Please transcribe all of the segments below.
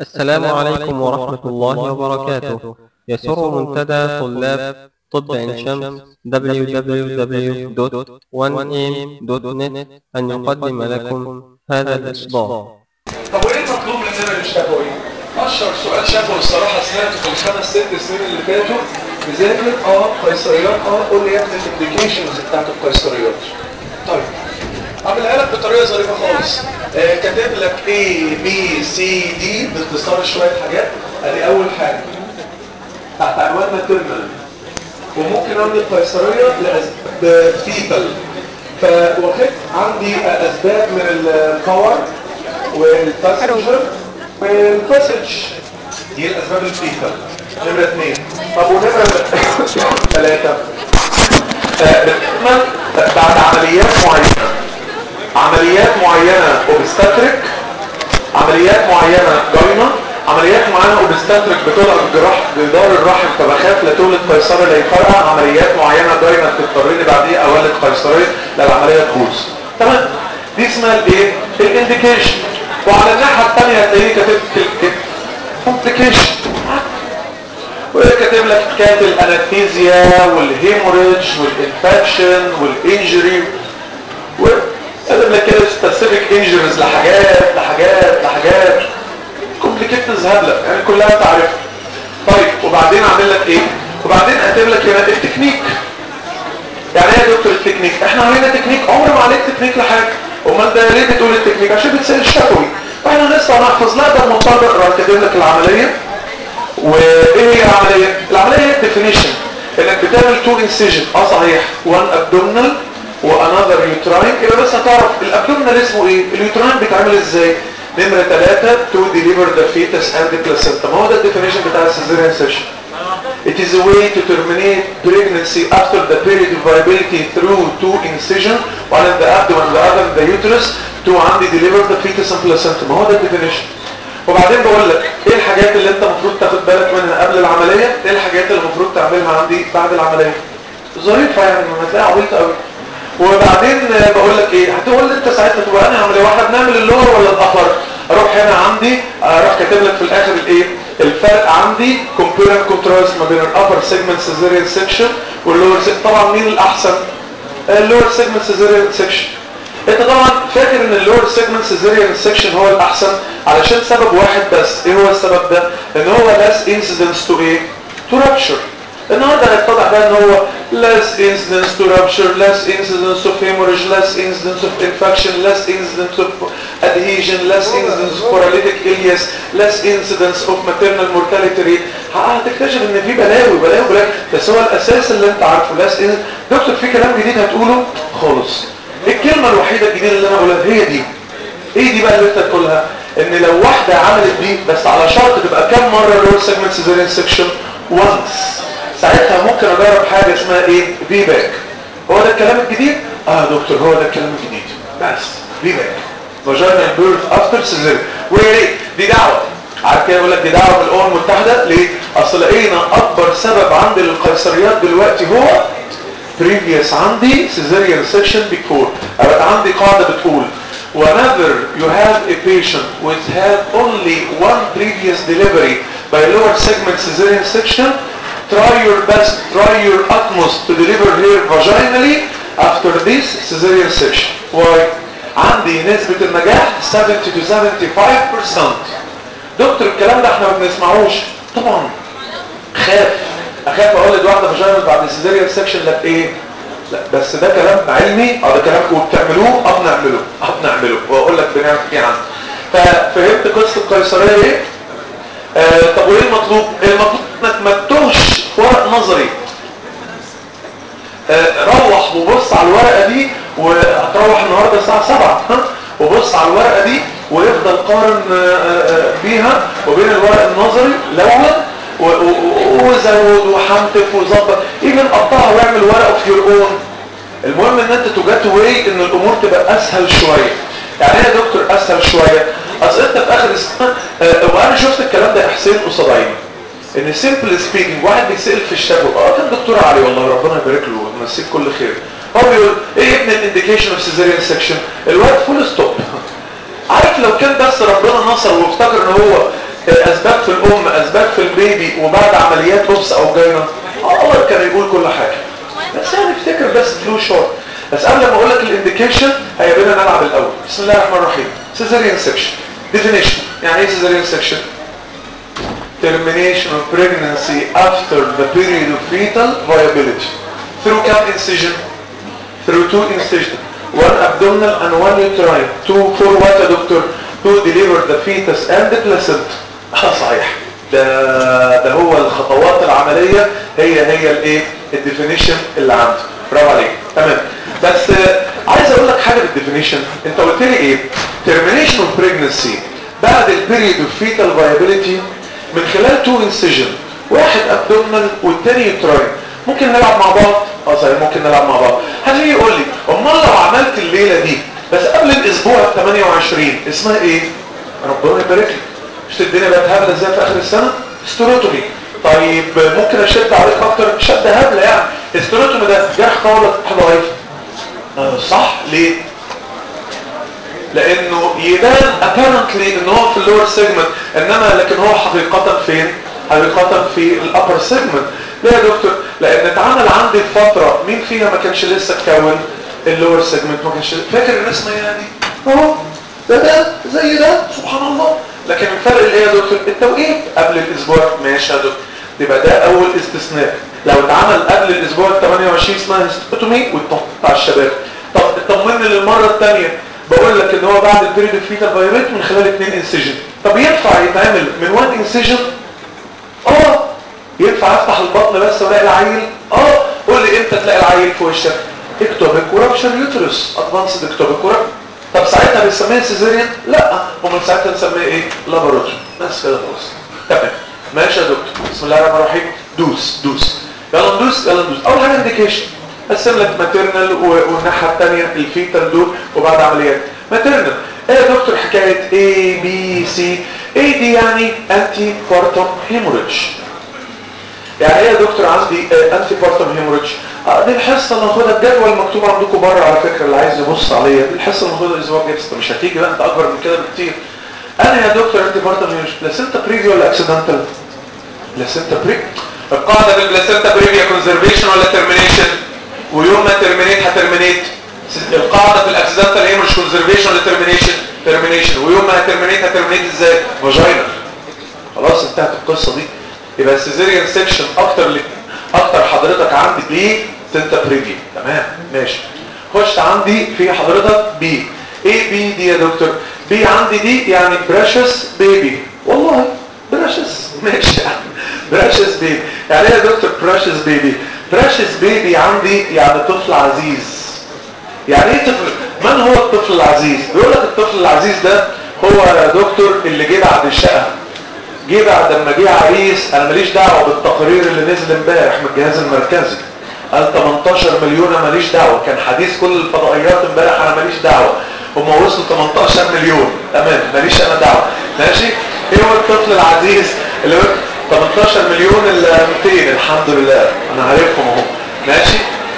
السلام عليكم ورحمة الله وبركاته يسر منتدى طلاب طب عين شمس www.1am.net أن يقدم لكم هذا الإصدار طب وايه المطلوب مننا للشفوي؟ اشهر سؤال شفوي الصراحه سمعته في الخمس ست سنين اللي فاتوا بذاكر اه قيصريات اه قول لي يا ابني الانديكيشنز بتاعت القيصريات. طيب اعملها لك بطريقه ظريفه خالص آه كاتب لك A B C D باختصار شويه حاجات ادي اول حاجه تحت عنوان ماتيرنال وممكن اعمل القيصريه لاسباب فيتال فواخدت عندي اسباب من الباور والباسنجر والباسج دي الاسباب الفيتال نمرة اثنين طب ونمرة ثلاثة بتكمل بعد عمليات معينة عمليات معينة اوبستاتريك عمليات معينة جاينة عمليات معينة اوبستاتريك بتولد جراح جدار الرحم فبخاف لا تولد قيصري لا يفرقع عمليات معينة جاينة تضطرني بعديها اولد قيصري لا العملية تبوظ تمام دي اسمها الايه الانديكيشن وعلى الناحية الثانية هتلاقيه كاتب كومبليكيشن وكاتب لك حكايه الانستيزيا والهيموريدج والانفكشن والانجري وكاتب لك كده سبيسيفيك انجريز لحاجات لحاجات لحاجات كومبليكيتنز هبله يعني كلها انت عارفها طيب وبعدين عامل لك ايه وبعدين كاتب لك هنا التكنيك يعني ايه يا دكتور التكنيك احنا علينا تكنيك عمر ما عليك تكنيك لحاجه امال ده ليه بتقول التكنيك عشان بتسال الشفوي فاحنا لسه هنحفظ لا ده منطبق راح كاتب لك العمليه وايه هي العمليه العمليه هي الديفينيشن انك بتعمل تو انسيجن اه صحيح وان ابدومينال وانذر يوتراين يبقى بس هتعرف الابدومينال اسمه ايه اليوتراين بيتعمل ازاي نمره ثلاثة تو ديليفر ذا فيتس اند بلاسنتا ما هو ده الديفينيشن بتاع السيزيريان سيشن It is a way to terminate pregnancy after the period of viability through two incision one in the abdomen the other in the uterus to عندي deliver the fetus and placenta ما هو ده الديفينيشن وبعدين بقول لك ايه الحاجات اللي انت المفروض تاخد بالك منها قبل العمليه ايه الحاجات اللي المفروض تعملها عندي بعد العمليه ظريفه يعني ما هتلاقيها عبيطه قوي وبعدين بقول لك ايه هتقول لي انت ساعتها تبقى انا عمليه واحنا بنعمل اللور ولا الابر اروح هنا عندي اروح كاتب لك في الاخر الايه الفرق عندي كومبيرنت كونتراست ما بين الابر سيجمنت سيزيريان سيكشن واللور طبعا مين الاحسن اللور سيجمنت سيزيريان سيكشن انت طبعا فاكر ان اللور سيجمنت سيزيريان سيكشن هو الاحسن علشان سبب واحد بس ايه هو السبب ده ان هو less incidence to ايه to rupture النهارده هيتضح بقى ان هو less incidence to rupture less incidence of hemorrhage less incidence of infection less incidence of adhesion less incidence of paralytic ileus less incidence of maternal mortality rate هتكتشف ان في بلاوي بلاوي بلاوي بس هو الاساس اللي انت عارفه less incidence دكتور في كلام جديد هتقوله خالص الكلمة الوحيدة الجديدة اللي انا اقولها هي دي ايه دي بقى اللي انت تقولها ان لو واحدة عملت دي بس على شرط تبقى كم مرة اللور سيجمنت سيزيريان سيكشن وانس ساعتها ممكن اجرب حاجة اسمها ايه في باك هو ده الكلام الجديد اه دكتور هو ده الكلام الجديد بس في باك فاجينال بيرث افتر سيزيريان ويا ريت دي دعوة عارف كده يقول لك دي دعوة من الامم المتحدة ليه اصل لقينا اكبر سبب عندي للقيصريات دلوقتي هو previous عندي cesarean section before أبقى عندي قاعدة بتقول whenever you have a patient with had only one previous delivery by lower segment cesarean section try your best try your utmost to deliver her vaginally after this cesarean section why عندي نسبة النجاح 70 to 75% دكتور الكلام ده احنا ما بنسمعوش طبعا خاف اخاف اولد واحده فاجينال بعد السيزيريان سكشن لا بايه لا بس ده كلام علمي اه ده كلام وبتعملوه اه بنعمله اه بنعمله واقول لك بنعمل ايه عنه ففهمت قصه القيصريه ايه آه طب وايه المطلوب المطلوب انك ما تتوهش في ورق نظري آه روح وبص على الورقه دي وهتروح النهارده الساعه 7 ها وبص على الورقه دي ويفضل قارن آه بيها وبين الورق النظري لون وزود وحنتف وظبط ايفن قطعها واعمل ورقه في يور اون المهم ان انت توجات واي ان الامور تبقى اسهل شويه يعني ايه يا دكتور اسهل شويه اصل انت في اخر السنه آه وانا شفت الكلام ده حسين قصاد عيني ان سيمبل سبيكينج واحد بيسال في الشفوي اه كان دكتور علي والله ربنا يبارك له ويمسيه كل خير هو بيقول ايه ابن الانديكيشن اوف سيزيريان سكشن الواد فول ستوب عارف لو كان بس ربنا نصر وافتكر ان هو اسباب في الام اسباب في البيبي وبعد عمليات اوبس او جاينا الله كان يقول كل حاجه بس انا افتكر بس فلو شورت بس قبل ما اقول لك الانديكيشن هيبقى نلعب الاول بسم الله الرحمن الرحيم سيزاريان سكشن ديفينيشن يعني ايه سيزاريان سكشن termination of pregnancy after the period of fetal viability through كم incision through two incision one abdominal and one uterine two for what يا دكتور to deliver the fetus and the placenta اه صحيح ده ده هو الخطوات العملية هي هي الايه الديفينيشن اللي عنده برافو عليك تمام بس آه، عايز اقول لك حاجة بالديفينيشن انت قلت لي ايه termination of pregnancy بعد البيريد of fetal viability من خلال تو انسيجن واحد ابدومنال والتاني يوتراين ممكن نلعب مع بعض اه صحيح ممكن نلعب مع بعض هتيجي يقول لي امال لو عملت الليله دي بس قبل الاسبوع ال 28 اسمها ايه ربنا يبارك لك مش الدنيا بقت هبله ازاي في اخر السنه ستروتومي طيب ممكن اشد عليك اكتر شد هبله يعني الستروتومي ده جرح قوي ولا ضعيف آه صح ليه لانه يبان apparently ان هو في اللور سيجمنت انما لكن هو حقيقة فين حقيقة في الابر سيجمنت ليه يا دكتور لان اتعمل عندي فترة مين فيها ما كانش لسه اتكون اللور سيجمنت ما كانش فاكر الناس ما يعني اهو ده ده زي ده سبحان الله لكن الفرق اللي هي يا دكتور التوقيت قبل الاسبوع ماشي يا دكتور يبقى ده اول استثناء لو اتعمل قبل الاسبوع ال 28 اسمها هيستوتومي والتحت بتاع الشباب طب اطمني للمره الثانيه بقول لك ان هو بعد البريد الفيتال فايريت من خلال اثنين انسيجن طب ينفع يتعمل من وان انسيجن اه ينفع افتح البطن بس والاقي العيل اه قول لي امتى تلاقي العيل في وشك اكتوبيك ورابشر يوترس ادفانسد اكتوبيك ورابشر طب ساعتها بنسميها سيزيريان لا امال ساعتها نسميها ايه لاباروتومي بس كده خلاص تمام ماشي يا دكتور بسم الله الرحمن الرحيم دوس دوس يلا ندوس يلا ندوس اول حاجه انديكيشن قسم لك ماتيرنال والناحيه الثانيه الفيتال دول وبعد عمليات ماتيرنال ايه يا دكتور حكايه A B C A دي يعني انتي بارتم هيموريدج يعني ايه يا دكتور عندي انتي بارتم هيموريدج آه دي الحصه اللي هاخدها الجدول مكتوب عندكم بره على فكره اللي عايز يبص عليا دي الحصه اللي هاخدها الاسبوع الجاي بس مش هتيجي بقى انت اكبر من كده بكتير انا يا دكتور انتي بارتم هيموريدج بلاسنتا بريفي ولا اكسيدنتال بلاسنتا بريفي القاعده بالبلاسنتا بريفي كونزرفيشن ولا ترمينيشن ويوم ما ترمينيت هترمينيت القاعده في الاكسيدنتال هيموريدج كونزرفيشن ولا ترمينيشن ترمينيشن ويوم ما هترمينيت هترمينيت ازاي فاجينا خلاص انتهت القصه دي يبقى السيزيريان سيكشن اكتر ل... اكتر حضرتك عندي ليه سنتا بريفي تمام ماشي خش عندي في حضرتك بي ايه بي دي يا دكتور بي عندي دي يعني بريشس بيبي والله بريشس ماشي بريشس بيبي يعني ايه يا دكتور بريشس بيبي بريشس بيبي عندي يعني طفل عزيز يعني ايه طفل من هو الطفل العزيز بيقول لك الطفل العزيز ده هو يا دكتور اللي جه بعد الشقه جه بعد ما جه عريس انا ماليش دعوه بالتقرير اللي نزل امبارح من الجهاز المركزي قال 18 مليون أنا ماليش دعوه كان حديث كل الفضائيات امبارح انا ماليش دعوه هم وصلوا 18 مليون تمام ماليش انا دعوه ماشي ايه هو الطفل العزيز اللي هو 18 مليون ال 200 الحمد لله انا عارفهم اهو ماشي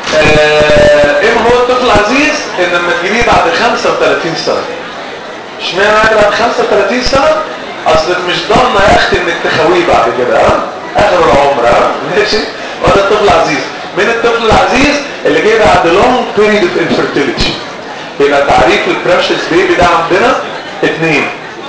آه ايه هو الطفل العزيز ان لما تجيبيه بعد 35 سنه اشمعنى بعد 35 سنه اصلك مش ضامنه يا اختي انك تخويه بعد كده ها اخر العمر ها ماشي وده الطفل العزيز من الطفل العزيز اللي جه بعد لونج بيريد اوف انفيرتيليتي يبقى تعريف البريشس بيبي ده عندنا اثنين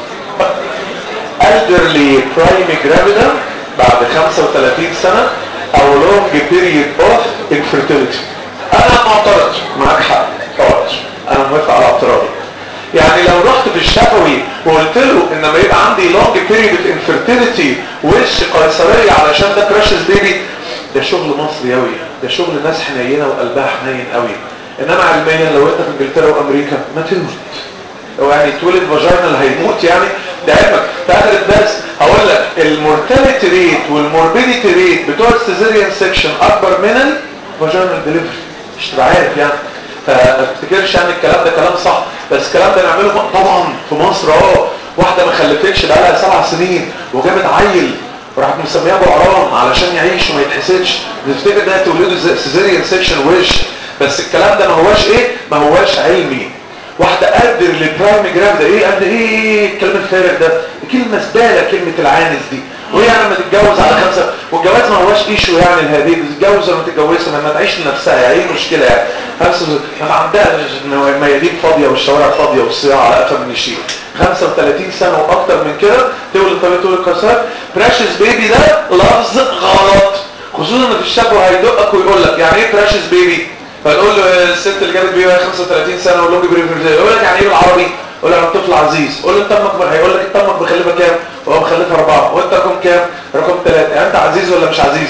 elderly prime gravida بعد 35 سنه او long period of infertility انا معترض معاك حق اقعد انا موافق على اعتراضي يعني لو رحت في الشفوي وقلت له ان لما يبقى عندي لونج بيريد اوف انفيرتيليتي وش قيصريه علشان ده بريشس بيبي ده شغل مصري قوي ده شغل ناس حنينه وقلبها حنين قوي انما علميا لو انت في انجلترا وامريكا ما تموت لو يعني تولد فاجينال هيموت يعني ده علمك في اخر الدرس هقول لك المورتاليتي ريت والموربيديتي ريت بتوع السيزيريان سيكشن اكبر من الفاجينال ديليفري مش تبقى عارف يعني فما تفتكرش يعني الكلام ده كلام صح بس الكلام ده نعمله طبعا في مصر اه واحده ما خلفتش بقالها سبع سنين وجابت عيل وراحت مسميها ابو عرام علشان يعيش وما يتحسدش تفتكر ده تولده سيزيريان سيكشن وش بس الكلام ده ما هواش ايه ما هواش علمي واحده قدر للبرايم جراف ده ايه قد ايه الكلام الفارغ ده كلمه زباله كلمه العانس دي وهي يعني لما تتجوز على خمسه والجواز ما هواش ايشو يعني الهدي تتجوز ولا ما تتجوزش ما تعيش لنفسها يعني ايه المشكله يعني خمسه ما عندها ميادين فاضيه والشوارع فاضيه والصياعه على قفا من الشيء 35 سنه واكتر من كده تولد طريقه تولد قيصريه بريشس بيبي ده لفظ غلط خصوصا ان في الشاب هيدقك ويقول لك يعني ايه بريشس بيبي فنقول له الست اللي جابت بيبي 35 سنه ولونج بريفرزي يقول لك يعني ايه بالعربي يقول لك طفل عزيز قول له انت امك هيقول لك انت امك مخلفه كام وهو مخلفه اربعه وانت رقم كام رقم ثلاثه يعني انت عزيز ولا مش عزيز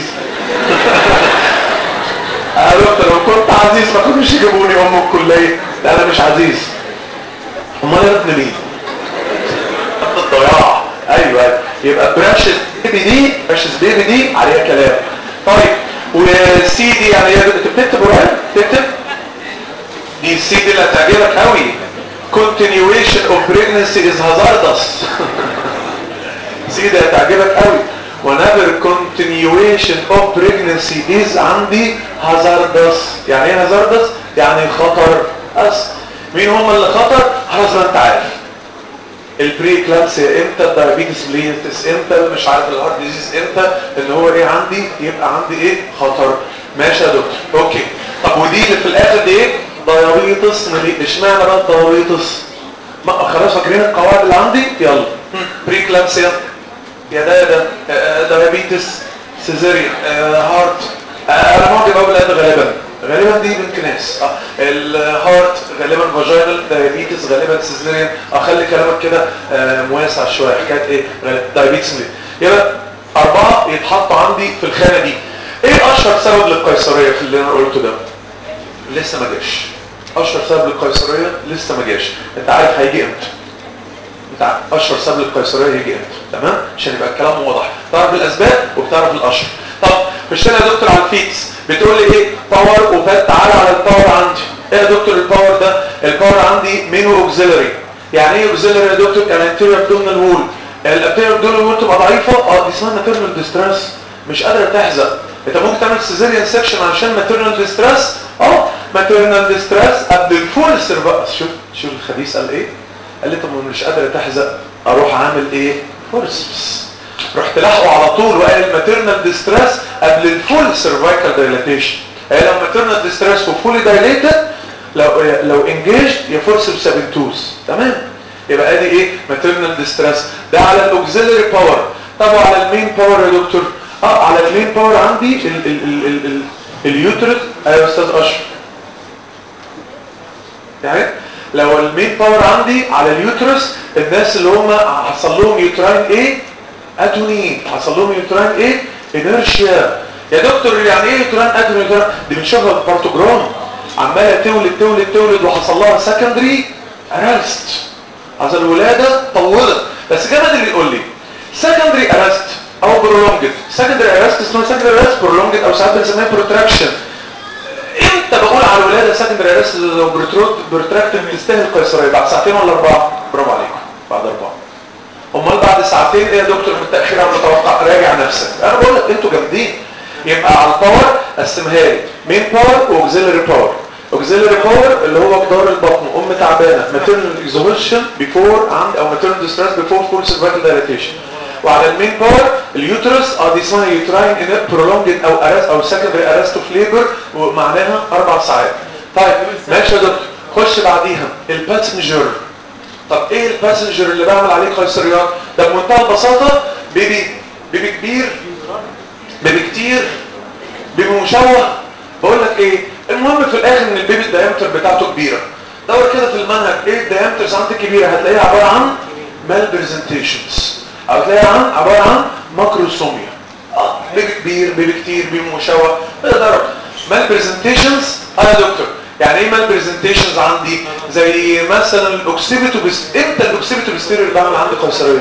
قالوا لو كنت عزيز ما كنتش يجيبوني ام الكليه لا انا مش عزيز امال انا ابن مين ابن الضياع ايوه ايوه يبقى براشس بيبي دي براشس بيبي دي عليها كلام طيب والسي دي يعني هي بتكتب قريب تكتب دي السي دي اللي هتعجبك قوي continuation of pregnancy is hazardous سي دي هتعجبك قوي whenever continuation of pregnancy is عندي hazardous يعني ايه hazardous يعني خطر أس مين هم اللي خطر خلاص ما انت عارف البري كلامسيا امتى الدايابيتس مليتس امتى مش عارف الهارت ديزيز امتى اللي هو ايه عندي يبقى عندي ايه خطر ماشي يا دكتور اوكي طب ودي اللي في الاخر دي ايه دايابيتس اشمعنى بقى الدايابيتس ما خلاص فاكرين القواعد اللي عندي يلا بري كلامسيا يا ده ده دايابيتس سيزيريان هارت انا ممكن اقول ده غالبا غالبا دي بنت ناس اه الهارت غالبا فاجينال دايابيتس غالبا سيزيريان اخلي كلامك كده آه مواسع شويه حكايه ايه دايابيتس يبقى اربعه يتحطوا عندي في الخانه دي ايه اشهر سبب للقيصريه في اللي انا قلته ده لسه ما جاش اشهر سبب للقيصريه لسه ما جاش انت عارف هيجي امتى انت عارف اشهر سبب للقيصريه هيجي امتى تمام عشان يبقى الكلام واضح تعرف الاسباب وبتعرف الاشهر طب خش لنا يا دكتور على الفيتس بتقول لي ايه باور وفات تعالى على الباور عندي ايه يا دكتور الباور ده الباور عندي مينو اوكسيلري يعني ايه اوكسيلري يا دكتور يعني انتيريور ابدومينال وول الابتيريور ابدومينال وول تبقى ضعيفه اه دي اسمها ماتيرنال ديستريس مش قادره تحزق انت ممكن تعمل سيزيريان سكشن عشان ماتيرنال ديستريس اه ماتيرنال ديستريس قبل الفول سيرفاس شوف شوف الخبيث قال ايه قال لي طب مش قادره تحزق اروح اعمل ايه فورسبس رحت لاحقه على طول وقال الماتيرنال ديستريس قبل الفول سيرفايكال دايلاتيشن قال لو ماتيرنال ديستريس وفولي دايليتد لو لو انجيجد يا فورسبس سابنتوس تمام يبقى ادي ايه ماتيرنال ديستريس ده على الاوكسيلري باور طب على المين باور يا دكتور اه على المين باور عندي ال ال ال ال ال اليوترس ايوه يا استاذ اشرف يعني لو المين باور عندي على اليوترس الناس اللي هم حصل لهم يوتراين ايه اتونين حصل لهم يوتراين ايه انرشيا يا دكتور يعني ايه يوتراين اتونين دي بنشوفها بالبارتوجرام عماله تولد تولد تولد وحصل لها سكندري ارست عشان الولاده طولت بس كمان اللي يقول لي سكندري ارست او برولونجد سكندري ارست اسمها سكندري ارست برولونجد او ساعات بنسميها بروتراكشن امتى بقول على الولاده سكندري ارست لو بروتراكتد تستاهل قيصريه بعد ساعتين ولا اربعه برافو عليكم بعد اربعه امال بعد ساعتين ايه يا دكتور من التاخير عن المتوقع راجع نفسك انا بقول لك انتوا جامدين يبقى على الباور قسمها لي مين باور واوكسيلري باور اوكسيلري باور اللي هو جدار البطن ام تعبانه ماتيرنال اكزوهيشن بيفور عند او ماتيرنال ديستريس بيفور فول سيرفايكال دايليتيشن وعلى المين باور اليوترس اه دي اسمها يوتراين ان برولونجد او ارست او سكندري ارست اوف ليبر ومعناها اربع ساعات طيب ماشي يا دكتور خش بعديها الباسنجر طب ايه الباسنجر اللي بعمل عليه قيصريات ده بمنتهى البساطه بيبي بيبي كبير بيبي كتير بيبي مشوه بقول لك ايه المهم في الاخر ان البيبي الدايمتر بتاعته كبيره دور كده في المنهج ايه الدايمتر عندك كبيره هتلاقيها عباره عن مال برزنتيشنز او تلاقيها عن عباره عن ماكروسوميا اه بيبي كبير بيبي كتير بيبي مشوه تقدر مال برزنتيشنز اه يا دكتور يعني ايه مال برزنتيشنز عندي زي مثلا الاوكسيبيتو بس امتى الاوكسيبيتو بستيريو اللي بعمل عندي قيصريه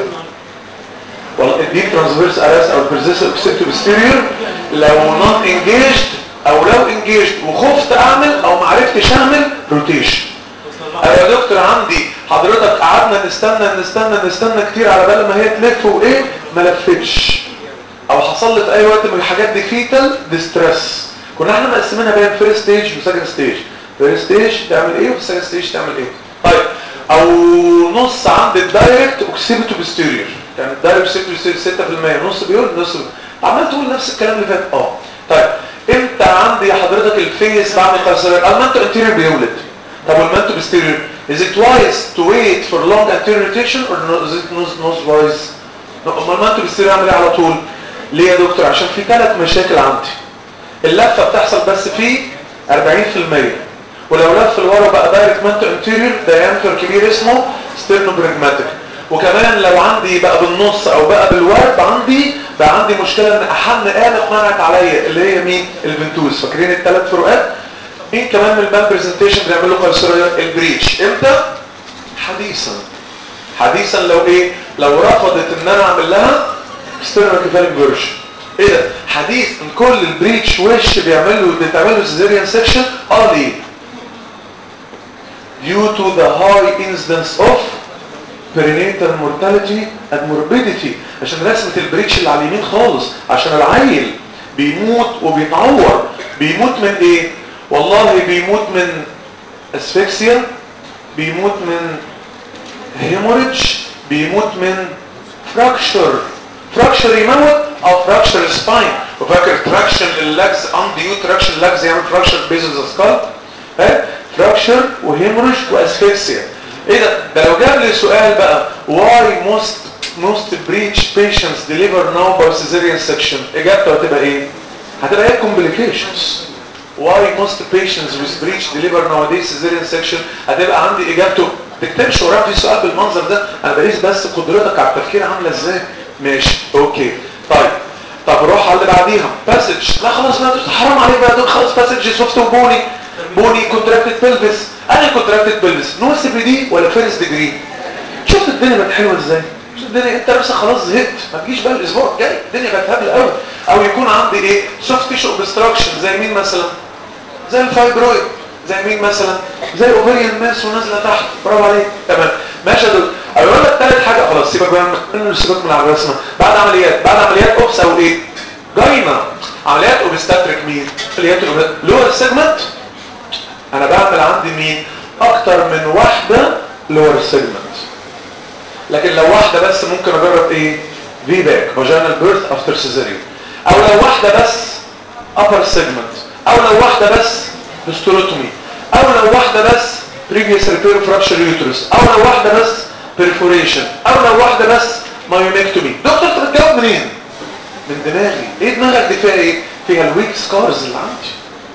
والله الديب ترانسفيرس ارس او البرزيس اوكسيبيتو بستيريو لو نون انجيجد او لو انجيجد وخفت اعمل او ما عرفتش اعمل روتيشن ايوه يا دكتور عندي حضرتك قعدنا نستنى نستنى نستنى كتير على بال ما هي تلف وايه ما لفتش او حصل لي في اي وقت من الحاجات دي فيتال ديستريس كنا احنا مقسمينها بين فيرست ستيج وسكند ستيج فيرست ستيج تعمل ايه وسكند ستيج تعمل ايه طيب او نص عند الدايركت اوكسيبيتو بستيريور كان الدايركت سيكتور 6% نص بيقول نص بيقول. عمال تقول نفس الكلام اللي فات اه طيب امتى عندي حضرتك الفيس بعد قيصريه المانتو انتيريور بيولد طب والمانتو بيستيريور is it wise to wait for long anterior rotation or no, is it not, not wise no, امال المانتو بيستيريور اعمل ايه على طول ليه يا دكتور عشان في ثلاث مشاكل عندي اللفه بتحصل بس في 40% ولو لف لورا بقى دايركت مانتو انتيريور دايمتر كبير اسمه ستيرنوبراجماتيك وكمان لو عندي بقى بالنص او بقى بالورب عندي بقى عندي مشكله ان احن آلة منعت عليا اللي هي مين الفنتوز فاكرين الثلاث فروقات مين كمان من البان برزنتيشن بنعمل له قيصريه البريتش امتى حديثا حديثا لو ايه لو رفضت ان انا اعمل لها ستيرنوكيفاليك فيرجن ايه ده حديث ان كل البريتش وش بيعمل له بتعمل له سيزيريان سيكشن اه ليه due to the high incidence of perinatal mortality and morbidity عشان رسمة البريتش اللي على اليمين خالص عشان العيل بيموت وبيتعور بيموت من ايه والله بيموت من اسفكسيا بيموت من هيموريدج بيموت من فراكشر فراكشر يموت او فراكشر سباين وفاكر تراكشن لللجز انديو تراكشن لللجز يعمل فراكشر بيز السكال ها فراكشر وهيموريدج واسفكسيا ايه ده ده لو جاب لي سؤال بقى why most most breech patients deliver now by cesarean section اجابته هتبقى ايه هتبقى ايه complications why most patients with breech deliver nowadays cesarean section هتبقى عندي اجابته تكتبش وراها في سؤال بالمنظر ده انا بقيس بس قدرتك على التفكير عامله ازاي ماشي اوكي طيب طب روح على اللي بعديها باسج لا خلاص بقى حرام عليك بقى دول خلاص باسج سوفت وبوني بوني كونتراكتد بيلفس انا كونتراكتد بيلفس نو سي بي دي ولا فيرست ديجري شفت الدنيا بقت حلوه ازاي شفت الدنيا انت نفسك خلاص زهقت ما تجيش بقى الاسبوع الجاي الدنيا بقت هبله قوي او يكون عندي ايه سوفت تيشو اوبستراكشن زي مين مثلا زي الفايبرويد زي مين مثلا زي اوفريان ماس ونازله تحت برافو عليك تمام ماشي يا دكتور اقول لك ثالث حاجه خلاص سيبك بقى من سيبك من على الرسمه بعد عمليات بعد عمليات اوبس او ايه جاينا عمليات اوبستاتريك مين عمليات لور سيجمنت انا بعمل عندي مين اكتر من واحده لور سيجمنت لكن لو واحده بس ممكن اجرب ايه في باك فاجينال بيرث افتر سيزاريان او لو واحده بس upper segment او لو واحده بس هيستولوتومي او لو واحده بس previous repair fracture uterus او لو واحده بس perforation او لو واحده بس مايونكتومي دكتور انت بتجاوب منين من دماغي ايه دماغك دي فيها ايه فيها الويك سكارز اللي عندي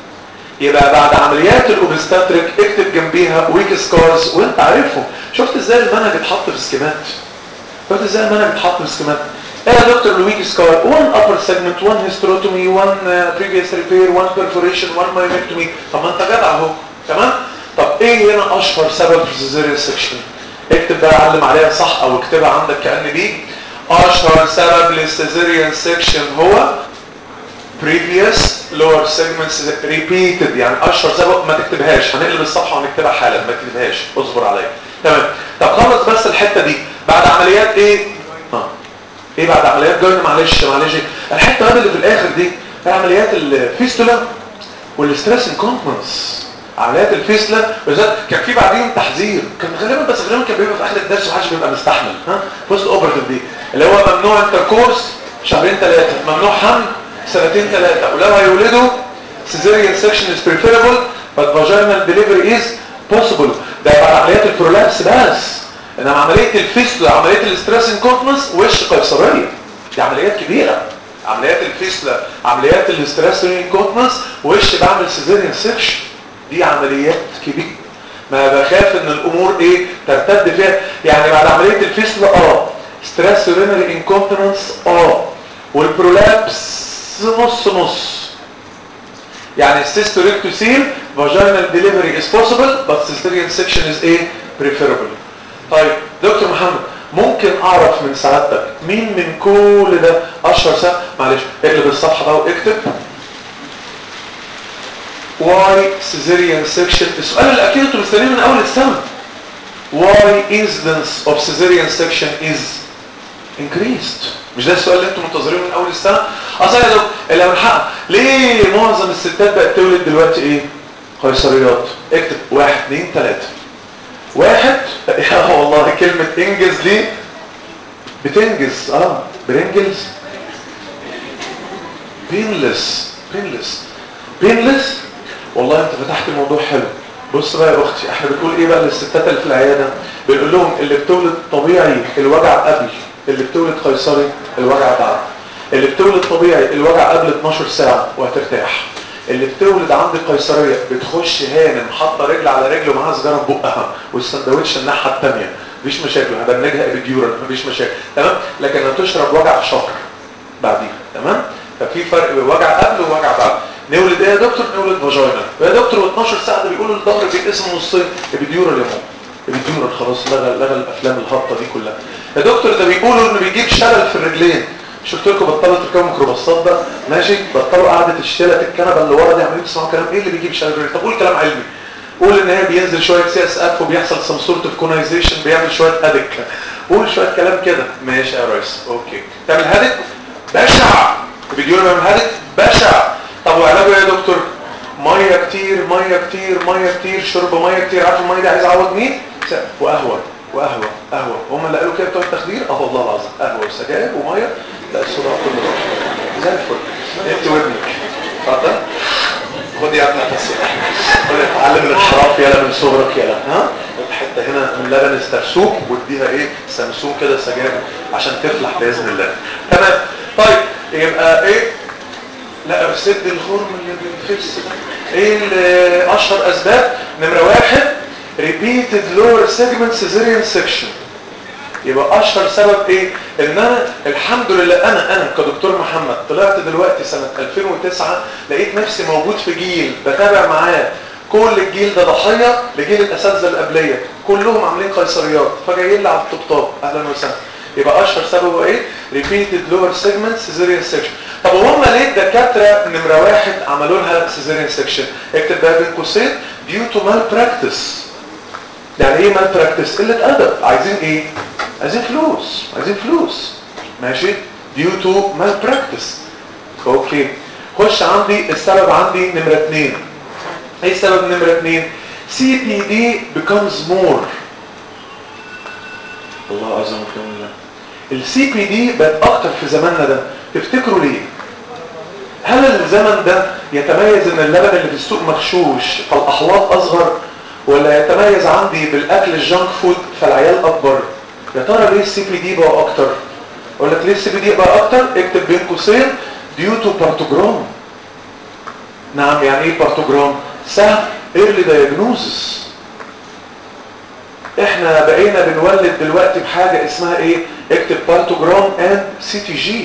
يبقى بعد عمليات الاوبستاتريك اكتب جنبيها ويك سكارز وانت عارفهم شفت ازاي المنهج اتحط في سكيمات شفت ازاي المنهج اتحط في سكيمات ايه يا دكتور الويك سكار 1 upper segment 1 hysterotomy 1 uh, previous repair 1 perforation 1 myomectomy طب ما انت جدع اهو تمام طب ايه هنا اشهر سبب في السيزيريان سكشن اكتب بقى علم عليها صح او اكتبها عندك كأن دي اشهر سبب للسيزيريان سكشن هو previous lower segments repeated يعني اشهر سبب ما تكتبهاش هنقلب الصفحه ونكتبها حالا ما تكتبهاش اصبر عليا تمام طب خلص بس الحته دي بعد عمليات ايه اه ايه بعد عمليات جوين معلش معلش الحته بقى اللي في الاخر دي هي عمليات الفيستولا والستريس انكونفرنس عمليات الفيستولا بالذات كان في بعديهم تحذير كان غالبا بس غالبا كان بيبقى في اخر الدرس ومحدش بيبقى مستحمل ها بوست اوبرتيف دي اللي هو ممنوع انتركورس شهرين ثلاثه ممنوع حمل سنتين ثلاثه ولو هيولدوا cesarean section is preferable but vaginal delivery is possible ده بعد عمليات البرولابس بس انما عمليه الفيستولا عمليه الاستريس انكونفرنس وش قيصريه دي عمليات كبيره عمليات الفيستولا عمليات الاستريس انكونفرنس وش بعمل سيزيريان سيكشن دي عمليات كبيره ما بخاف ان الامور ايه ترتد فيها يعني بعد عمليه الفيستولا اه ستريس يورينري انكونفرنس اه والبرولابس نص نص يعني السيستوريكتوسيل vaginal delivery is possible but cesarean section is a preferable طيب دكتور محمد ممكن اعرف من سعادتك مين من كل ده اشهر سبب معلش اقلب الصفحه بقى واكتب why cesarean section السؤال اللي اكيد انتوا مستنيين من اول السنه why incidence of cesarean section is increased مش ده السؤال اللي انتوا منتظرينه من اول السنه اصل يا دكتور اللي هنحقق ليه معظم الستات بقت تولد دلوقتي ايه قيصريات اكتب واحد اثنين ثلاثه واحد يا والله كلمة انجز دي بتنجز اه برينجلز بينلس بينلس بينلس والله انت فتحت الموضوع حلو بص بقى يا اختي احنا بنقول ايه بقى للستات اللي في العياده بنقول لهم اللي بتولد طبيعي الوجع قبل اللي بتولد قيصري الوجع بعد اللي بتولد طبيعي الوجع قبل 12 ساعه وهترتاح اللي بتولد عند قيصريه بتخش هانم حاطه رجل على رجل ومعاها سيجاره في بقها والسندوتش الناحيه الثانيه مفيش مشاكل هبنجها ابيديورال مفيش مشاكل تمام لكن هتشرب وجع شهر بعديها تمام ففي فرق بين وجع قبل ووجع بعد نولد ايه يا دكتور نولد فاجينا يا دكتور و12 ساعه ده بيقولوا الظهر بيتقسم نصين ابيديورال يا ماما ابيديورال خلاص لغى لغى الافلام الهابطه دي كلها يا دكتور ده بيقولوا انه بيجيب شلل في الرجلين مش قلت لكم بطلوا تركبوا ميكروباصات ده ماشي بطلوا قعده الشلة الكنبه اللي ورا دي عمالين تسمعوا كلام ايه اللي بيجيب شلل الرجلين طب قول كلام علمي قول ان هي بينزل شويه سي اس اف وبيحصل سم سورت اوف كونايزيشن بيعمل شويه هدك قول شويه كلام كده ماشي يا ريس اوكي تعمل هدك بشع بيقولوا بيعمل هدك بشع طب وعلاجه ايه يا دكتور ميه كتير ميه كتير ميه كتير شرب ميه كتير عارف الميه دي عايز اعوض مين وقهوه وقهوه قهوه هم اللي قالوا كده بتوع التخدير اه والله العظيم قهوه وسجاير وميه لا الصداع كله راح زي الفل انت وابنك اتفضل خد يا ابني نفسك خد اتعلم الانحراف يلا من صغرك يلا ها حته هنا من لبن السرسوك واديها ايه سمسوم كده سجاير عشان تفلح باذن الله تمام طيب يبقى ايه لا سد الخرم اللي بيفس ده ايه اللي اشهر اسباب نمره واحد repeated lower segment cesarean section يبقى اشهر سبب ايه ان انا الحمد لله انا انا كدكتور محمد طلعت دلوقتي سنة 2009 لقيت نفسي موجود في جيل بتابع معاه كل الجيل ده ضحية لجيل الاساتذه القبليه كلهم عاملين قيصريات فجايين لي على الطبطاب اهلا وسهلا يبقى اشهر سببه ايه repeated lower segment cesarean section طب وهم ليه الدكاتره نمره واحد عملوا لها cesarean section اكتب بقى بين قوسين due to malpractice يعني ايه malpractice قله ادب عايزين ايه عايزين فلوس عايزين فلوس ماشي due to malpractice اوكي خش عندي السبب عندي نمره اتنين ايه السبب نمره اتنين CPD becomes more الله عز وجل السي بي دي بقت اكتر في زماننا ده تفتكروا ليه هل الزمن ده يتميز ان اللبن اللي في السوق مغشوش فالاحواض اصغر ولا يتميز عندي بالاكل الجانك فود فالعيال اكبر يا ترى ليه السي بي دي بقى اكتر اقول لك ليه السي بي دي بقى اكتر اكتب بين قوسين ديو تو بارتوجرام نعم يعني ايه بارتوجرام سهل ايرلي دايجنوزس احنا بقينا بنولد دلوقتي بحاجة اسمها ايه اكتب بارتوجرام اند سي تي جي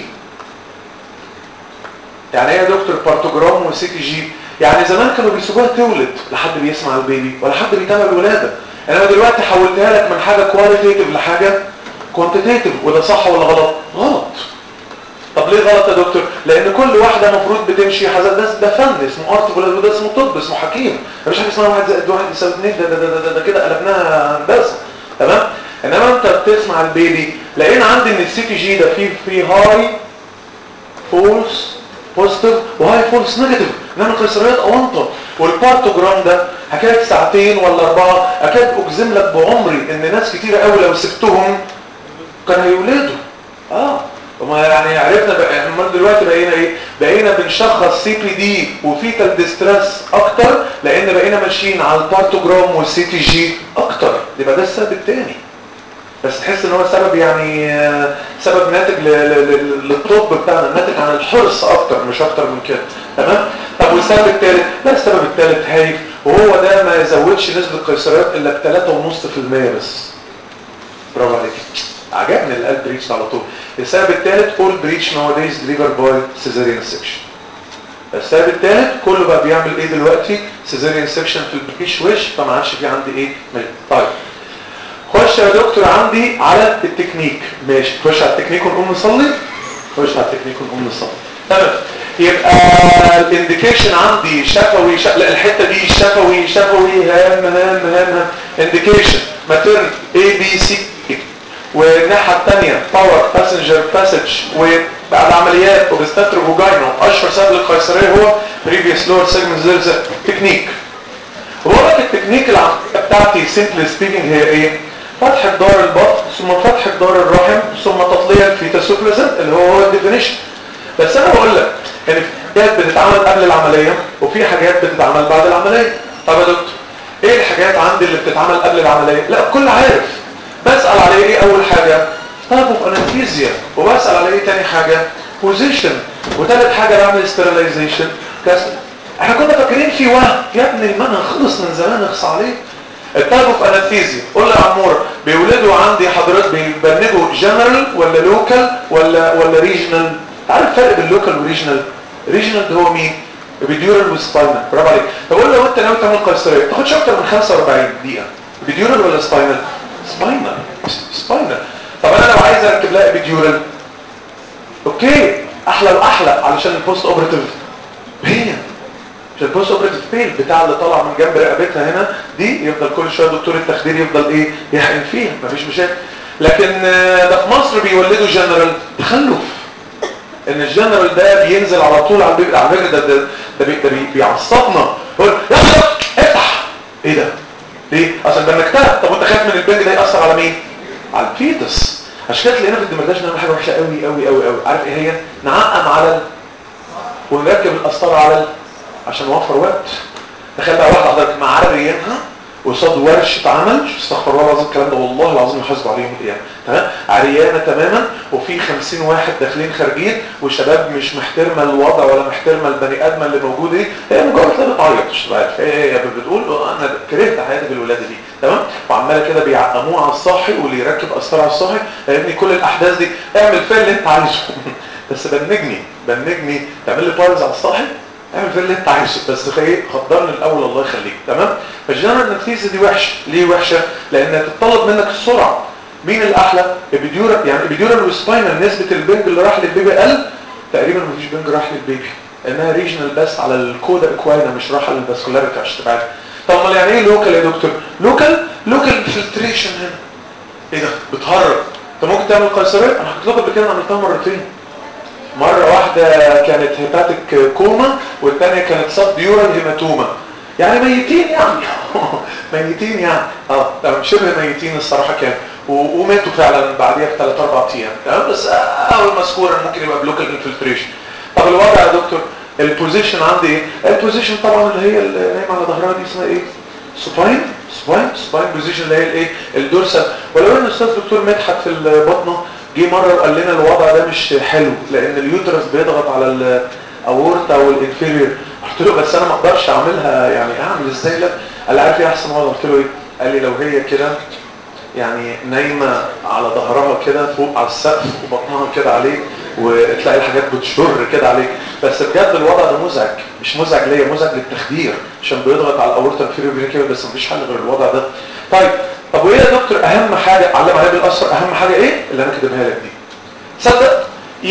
يعني ايه يا دكتور بارتوجرام وسي تي جي يعني زمان كانوا بيسيبوها تولد لحد بيسمع البيبي ولا حد بيتابع الولاده انا دلوقتي حولتها لك من حاجه كواليتيتيف لحاجه كوانتيتيف وده صح ولا غلط غلط طب ليه غلط يا دكتور لان كل واحده المفروض بتمشي حسب ده ده فن اسمه ارت وده اسمه طب اسمه حكيم مفيش حاجه اسمها واحد زائد واحد يساوي اثنين ده ده ده, ده, ده كده قلبناها هندسه تمام انما انت بتسمع البيبي لقينا عندي ان السي تي جي ده فيه فيه هاي فولس بوزيتيف وهاي فولس نيجاتيف انما القيصريات اونطه والبارتوجرام ده حكايه ساعتين ولا اربعه اكاد اجزم لك بعمري ان ناس كتيره قوي لو سبتهم كانوا هيولدوا اه وما يعني عرفنا بقى امال دلوقتي بقينا ايه بقينا بنشخص سي بي دي وفيتال ديستريس اكتر لان بقينا ماشيين على البارتوجرام والسي تي جي اكتر يبقى ده السبب الثاني بس تحس ان هو سبب يعني سبب ناتج للطب بتاعنا ناتج عن الحرص اكتر مش اكتر من كده تمام طب والسبب الثالث لا السبب الثالث هايف وهو ده ما يزودش نسبه القيصريات الا ب 3.5% بس برافو عليك عجبني القلب بريتش على طول السبب الثالث اول بريتش nowadays delivered by cesarean section السبب الثالث كله بقى بيعمل ايه دلوقتي cesarean section في البريتش وش فما عادش في عندي ايه ميل. طيب خش يا دكتور عندي على التكنيك ماشي خش على التكنيك ونقوم نصلي خش على التكنيك ونقوم نصلي تمام يبقى الانديكيشن عندي شفوي ش... لا الحته دي شفوي شفوي هام هام هام انديكيشن ماتيرن اي بي سي والناحيه الثانيه باور باسنجر باسج وبعد عمليات اوبستاتر فوجاينا اشهر سبب للقيصريه هو بريفيوس لور سيجمنت زلزال تكنيك وبقول لك التكنيك العمليه بتاعتي سيمبلي سبيكينج هي ايه فتح جدار البطن ثم فتح جدار الرحم ثم تطليع الفيتس والبلازنت اللي هو هو الديفينيشن بس انا بقول لك ان في حاجات بتتعمل قبل العمليه وفي حاجات بتتعمل بعد العمليه طب يا دكتور ايه الحاجات عندي اللي بتتعمل قبل العمليه لا الكل عارف بسال على ايه اول حاجه طب اوف انستيزيا وبسال على ايه تاني حاجه بوزيشن وثالث حاجه بعمل ستيرلايزيشن احنا كنا فاكرين في وهم يا ابني المنهج خلص من زمان اخص عليه التابو في انستيزيا قول لي يا عمور بيولدوا عندي حضرتك بيبنجوا جنرال ولا لوكال ولا ولا ريجنال عارف الفرق بين لوكال وريجنال ريجنال ده هو مين بيديورال وسباينال برافو عليك طب قول لو انت ناوي تعمل قيصريه تاخدش اكتر من 45 دقيقه بيديورال ولا سباينال سباينال سباينال طب انا لو عايز اركب لها بيديورال اوكي احلى واحلى علشان البوست اوبراتيف بين عشان البوست اوبراتيف بين بتاع اللي طالع من جنب رقبتها هنا دي يفضل كل شويه دكتور التخدير يفضل ايه يحقن فيها مفيش مشاكل لكن ده في مصر بيولدوا جنرال تخلف ان الجنرال ده بينزل على طول على البيبي على فكره ده ده, ده, بي ده بي بيعصبنا يقول يا افتح ايه ده ليه اصل ده مكتب طب وانت خايف من البنج ده ياثر على مين على الفيتس عشان كده تلاقينا في الدمرداش نعمل حاجه وحشه قوي قوي قوي قوي عارف ايه هي نعقم على ال... ونركب القسطره على ال... عشان نوفر وقت تخيل بقى واحده حضرتك معريينها وصاد ورش اتعمل استغفر الله العظيم الكلام ده والله العظيم يحاسبوا عليهم القيامه تمام عريانه تماما وفي 50 واحد داخلين خارجين وشباب مش محترمه الوضع ولا محترمه البني ادم اللي موجود ايه هي مجرد تلاقي بتعيط مش عارف هي بتقول انا كرهت حياتي بالولاده دي تمام وعماله كده بيعقموه على الصاحي واللي يركب قسطره على الصاحي يا ابني كل الاحداث دي اعمل فيها اللي انت عايزه بس بنجني بنجني تعمل لي بايلز على الصاحي اعمل في اللي انت عايزه بس خير خدرني الاول الله يخليك تمام فالجنرال نفسيزه دي وحشه ليه وحشه لانها تتطلب منك السرعه مين الاحلى البيديورا يعني البيديورال والسباينال نسبه البنج اللي راح للبيبي قل تقريبا مفيش بنج راح للبيبي لانها ريجنال بس على الكودا اكواينا مش رايحه للفاسكولاريتي عشان تبقى طب امال يعني ايه لوكال يا دكتور لوكال لوكال فلتريشن هنا ايه ده بتهرب انت ممكن تعمل قيصريه انا حكيت لكم قبل كده عملتها مرتين مرة واحدة كانت هيباتيك كوما والتانية كانت سب ديورال هيماتوما يعني ميتين يعني ميتين يعني اه تمام شبه ميتين الصراحة كان وماتوا فعلا بعديها بثلاث اربع ايام تمام بس اول مذكورة ممكن يبقى بلوكال انفلتريشن طب الوضع يا دكتور البوزيشن عندي ايه البوزيشن طبعا اللي هي اللي نايمه على ظهرها دي اسمها ايه سباين سباين سباين بوزيشن اللي هي الايه الدورسال ولو ان الاستاذ دكتور مدحت في البطنه جه مرة وقال لنا الوضع ده مش حلو لان اليوترس بيضغط على الاورتا والانفيريور قلت له بس انا ما اقدرش اعملها يعني اعمل ازاي لا قال لي عارف ايه احسن وضع قلت له ايه قال لي لو هي كده يعني نايمة على ظهرها كده فوق على السقف وبطنها كده عليك وتلاقي الحاجات بتشر كده عليك بس بجد الوضع ده مزعج مش مزعج ليا مزعج للتخدير عشان بيضغط على الاورتا انفيريور بس مفيش حل غير الوضع ده طيب طب وايه يا دكتور اهم حاجة علم عليها بالاثر اهم حاجة ايه اللي انا كاتبها لك دي صدق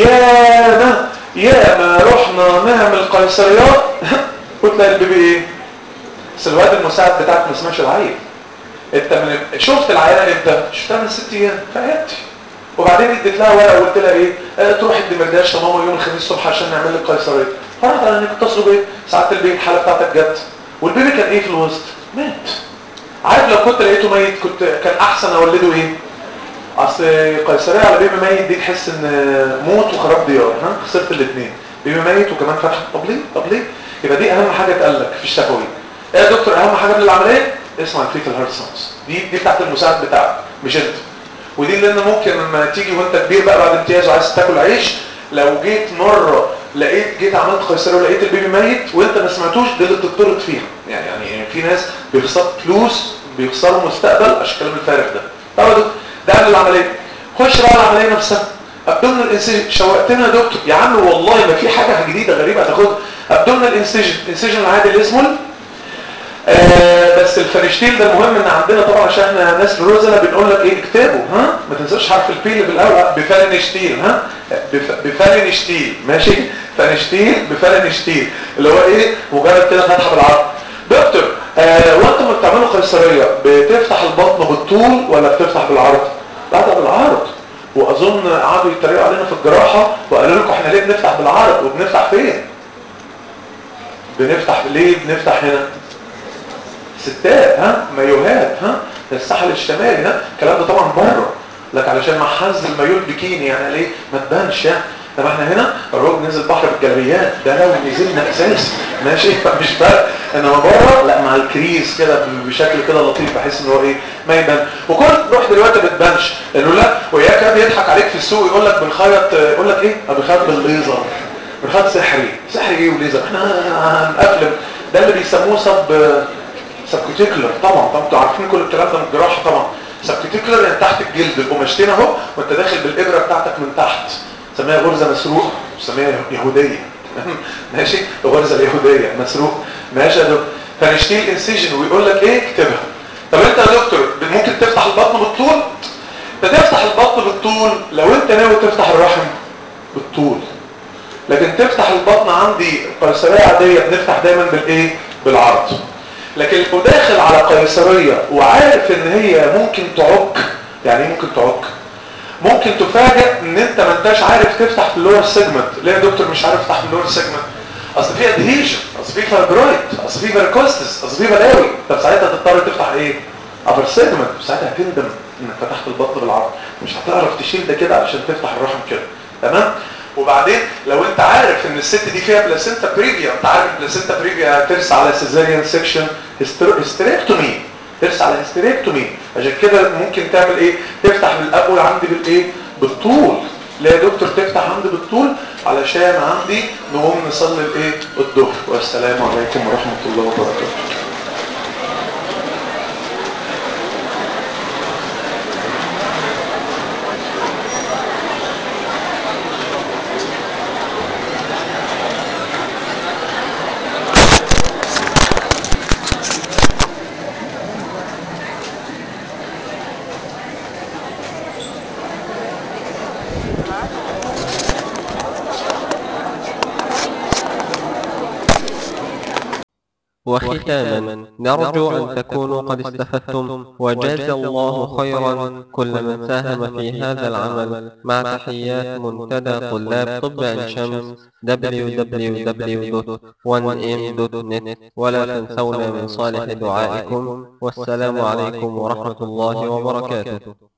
يا ما يا ما رحنا نعمل قيصريات وتلاقي البيبي ايه بس الواد المساعد بتاعك ما سمعش العيل انت من شفت العيله امتى شفتها من ست ايام في عيادتي وبعدين اديت لها ورقه وقلت لها ايه اه تروح الدمرداش يا ماما يوم الخميس الصبح عشان نعمل لك قيصريه فرحت انا اتصلوا بيا ساعات البيت الحاله بتاعتك جت والبيبي كان ايه في الوسط مات عارف لو كنت لقيته ميت كنت كان احسن اولده ايه اصل قيصريه على بيبي ميت دي تحس ان موت وخراب ديار ها خسرت الاثنين بيبي ميت وكمان فتح طب ليه طب ليه يبقى دي اهم حاجه اتقال لك في الشفوي ايه يا دكتور اهم حاجه من العمليه اسمع الفيتال هارت ساوندز دي دي بتاعت المساعد بتاعك مش انت ودي اللي انا ممكن لما تيجي وانت كبير بقى بعد امتياز وعايز تاكل عيش لو جيت مره لقيت جيت عملت قيصريه ولقيت البيبي ميت وانت ما سمعتوش دي اللي بتطرد فيها يعني يعني في ناس بيخسروا فلوس بيخسروا مستقبل عشان الكلام الفارغ ده طبعا ده قبل العمليه خش بقى العمليه نفسها ابدومينال انسيجن شوقتنا يا دكتور يا عم والله ما في حاجه جديده غريبه هتاخدها ابدومينال انسيجن انسيجن العادي اللي اسمه آه بس الفريشتيل ده مهم ان عندنا طبعا عشان احنا ناس روزنا بنقول لك ايه اكتبه ها ما تنساش حرف البي اللي في الاول بفرنشتيل ها بفرنشتيل ماشي فرنشتيل بفرنشتيل اللي هو ايه مجرد كده فتحه بالعرض دكتور آه وانت ما بتعملوا قيصريه بتفتح البطن بالطول ولا بتفتح بالعرض لا ده بالعرض واظن قعدوا يتريقوا علينا في الجراحه وقالوا لكم احنا ليه بنفتح بالعرض وبنفتح فين بنفتح ليه بنفتح هنا ستات ها مايوهات ها ده الساحل الشمالي ها الكلام ده طبعا بره لك علشان ما حز المايول بيكيني يعني ليه ما تبانش يعني طب احنا هنا الراجل نزل بحر بالجلابيات ده لو نزلنا اساسي ماشي مش فرق انما بره لا مع الكريز كده بشكل كده لطيف بحيث ان هو ايه ما يبان وكل روح دلوقتي ما بتبانش لانه لا وياك قاعد يضحك عليك في السوق يقول لك بنخيط يقول لك ايه بنخيط بالليزر بنخيط سحري سحري ايه وليزر احنا هنقفل ده اللي بيسموه سب سبكوتيكولر طبعا طبعا انتوا عارفين كل الكلام ده من الجراحه طبعا سبكوتيكولر يعني تحت الجلد القماشتين اهو وانت داخل بالابره بتاعتك من تحت سميها غرزه مسروقه سميها يهوديه ماشي الغرزه اليهوديه مسروقه ماشي يا دكتور فنشتيل انسيجن ويقول لك ايه اكتبها طب انت يا دكتور ممكن تفتح البطن بالطول انت تفتح البطن بالطول لو انت ناوي تفتح الرحم بالطول لكن تفتح البطن عندي قيصريه عاديه بنفتح دايما بالايه بالعرض لكن لو داخل على قيصريه وعارف ان هي ممكن تعك يعني ايه ممكن تعك ممكن تفاجئ ان انت ما انتش عارف تفتح في اللور سيجمنت ليه يا دكتور مش عارف تفتح في اللور سيجمنت اصل في ادهيشن اصل في فايبرويد اصل في فيركوستس اصل في بلاوي طب ساعتها تضطر تفتح ايه ابر سيجمنت ساعتها هتندم انك فتحت البطن بالعرض مش هتعرف تشيل ده كده علشان تفتح الرحم كده تمام وبعدين لو انت عارف ان الست دي فيها بلاسينتا بريفيا انت عارف البلاسينتا بريفيا ترسى على سيزاريان سيكشن هيستريكتومي ترسى على هيستريكتومي عشان كده ممكن تعمل ايه تفتح من الابول عندي بالايه بالطول لا يا دكتور تفتح عندي بالطول علشان عندي نقوم نصلي الايه الظهر والسلام عليكم ورحمه الله وبركاته وختاما نرجو أن تكونوا قد استفدتم وجاز الله خيرا كل من ساهم في هذا العمل مع تحيات منتدى طلاب طب عين شمس www.1m.net ولا تنسونا من صالح دعائكم والسلام عليكم ورحمة الله وبركاته